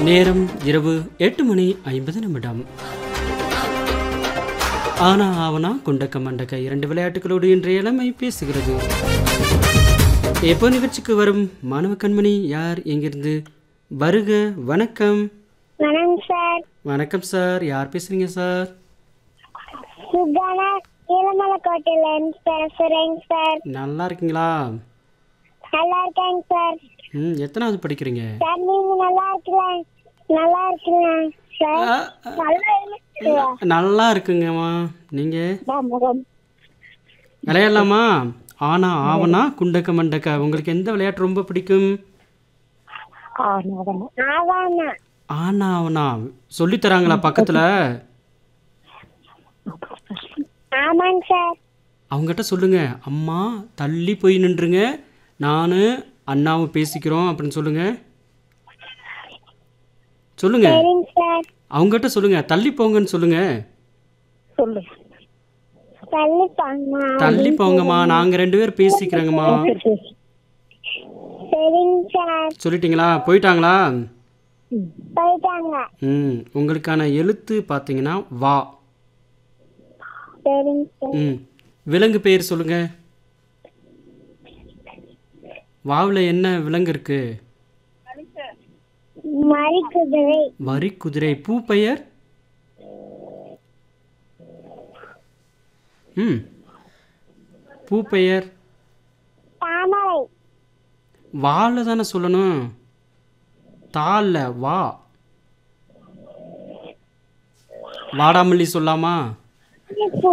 நேரம் இரவு எட்டு மணி ஐம்பது நிமிடம் ஆனா ஆவனா குண்டக்க மண்டக்க இரண்டு விளையாட்டுகளோடு இன்றைய இளமை பேசுகிறது எப்போ நிகழ்ச்சிக்கு வரும் மாணவ கண்மணி யார் எங்கிருந்து வருக வணக்கம் வணக்கம் சார் வணக்கம் சார் யார் பேசுறீங்க சார் சுகானா கீழமலைக்கோட்டையில இருந்து பேசுறேங்க சார் நல்லா இருக்கீங்களா நல்லா இருக்கேங்க சார் ம் எத்தனாவது படிக்கிறீங்க சார் நீங்க நல்லா இருக்கலாம் நல்லா இருக்கலாம் சார் ஆ, நல்லா இருக்கீங்களா? நல்லா இருக்குங்கம்மா நீங்க முகம் விளையாடலாமா ஆனா ஆவனா குண்டக்க மண்டக்க உங்களுக்கு எந்த விளையாட்டு ரொம்ப பிடிக்கும் ஆவானா ஆனா ஆவனா சொல்லி தராங்களா பக்கத்துல ஆமாங்க சார் அவங்ககிட்ட சொல்லுங்க அம்மா தள்ளி போய் நின்றுங்க நான் அண்ணாவும் பேசிக்கிறோம் அப்படின்னு சொல்லுங்க சொல்லுங்க சரிங்க சார் அவங்ககிட்ட சொல்லுங்க தள்ளி போங்கன்னு சொல்லுங்க சொல்லு தள்ளிப்பாங்க தள்ளி போங்கம்மா நாங்க ரெண்டு பேரும் பேசிக்கிறோங்கம்மா சரிங்க சார் சொல்லிட்டீங்களா போயிட்டாங்களா போயிட்டாங்க ம் உங்களுக்கான எழுத்து பார்த்தீங்கன்னா வா சரிங்க சார் ம் விலங்கு பெயர் சொல்லுங்க வாவில் என்ன விலங்கு இருக்கு மறி குதிரை வரி குதிரை பூ பெயர் ம் பூ பெயர் தாமரை வால தானே சொல்லணும் தால்ல வா வாடாமல்லி சொல்லாமா பூ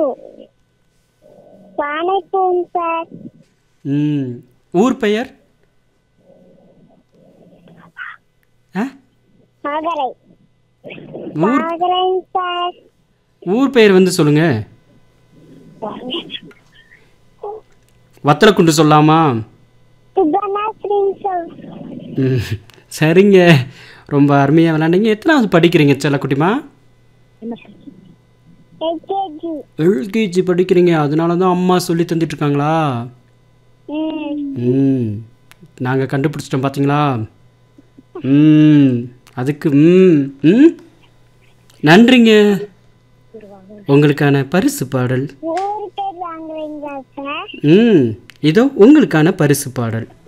பானைப்பூன் சார் ம் ஊர் பெயர் ஆ மகரை ஊர் மகரைங்க சார் ஊர் பெயர் வந்து சொல்லுங்க வத்தலக்குண்டு சொல்லாமா சுகனா ஸ்ரீசல் ம் சரிங்க ரொம்ப அருமையாக விளாண்டீங்க எத்தனாவது படிக்கிறீங்க செல்லக்குட்டிமா எல்கேஜி எல்கேஜி படிக்கிறீங்க அதனால தான் அம்மா சொல்லி தந்துட்டு இருக்காங்களா ம் ம் நாங்கள் கண்டுபிடிச்சிட்டோம் பார்த்தீங்களா ம் அதுக்கு ம் ம் நன்றிங்க உங்களுக்கான பரிசு பாடல் நூறு பேர் வாங்குவீங்களா சார் ம் இதோ உங்களுக்கான பரிசு பாடல்